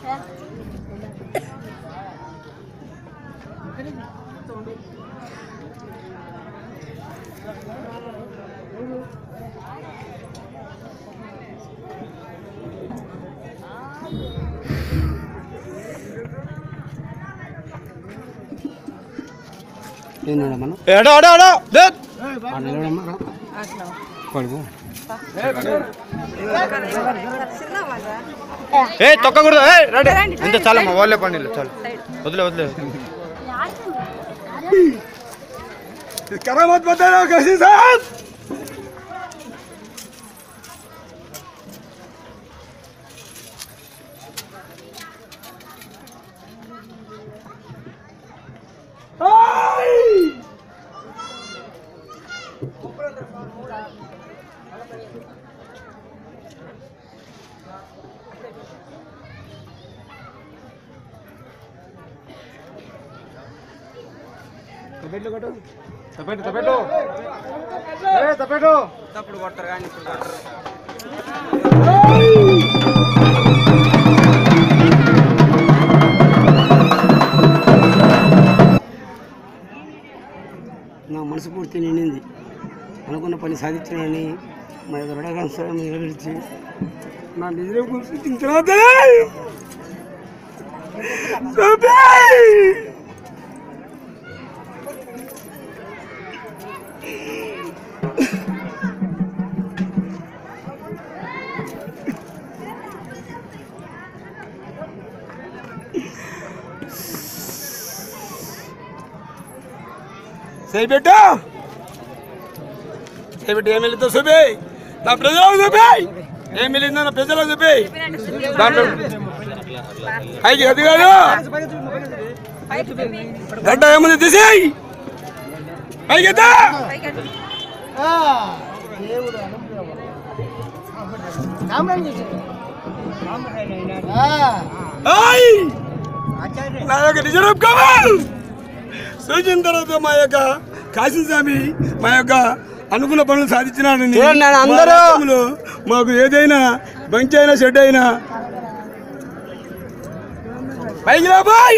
ఏందమ్మా ఎడో ado ado లే పడుకో ఏ తొక్కకూడదు ఏ రండి అంతే చాలమ్మా వాళ్ళే పండి చాలు వదిలే వదిలే करामत बताना कैसी साहब తపెట్టు తపెట్టు ఏ తపెట్టు నా మనసు పూర్తి నిండింది అనుకున్న పని సాధించానని మా యొక్క రుణకాంక్ష నెరవేర్చి నా నిజం గురించి తర్వాత సై పెట్టు సై పెట్టు ఏం వెళ్ళిందో చూపి నా ప్రజలకు చూపి ఏం వెళ్ళిందో నా ప్రజలకు చూపి దాంట్లో పైకి అది కాదు గడ్డ ఏముంది తీసేయి పైకి ఎత్తా ఆయ్! నా యొక్క నిజరూప్ కమల్ సూచన తర్వాత మా యొక్క కాశీస్వామి మా యొక్క అనుకున్న పనులు సాధించినాడని చూడండి నాన్న, అందరూ- మా రాష్ట్రంలో మాకు ఏదైనా బంచి అయినా షెడ్ అయినా పైకి రా బాయ్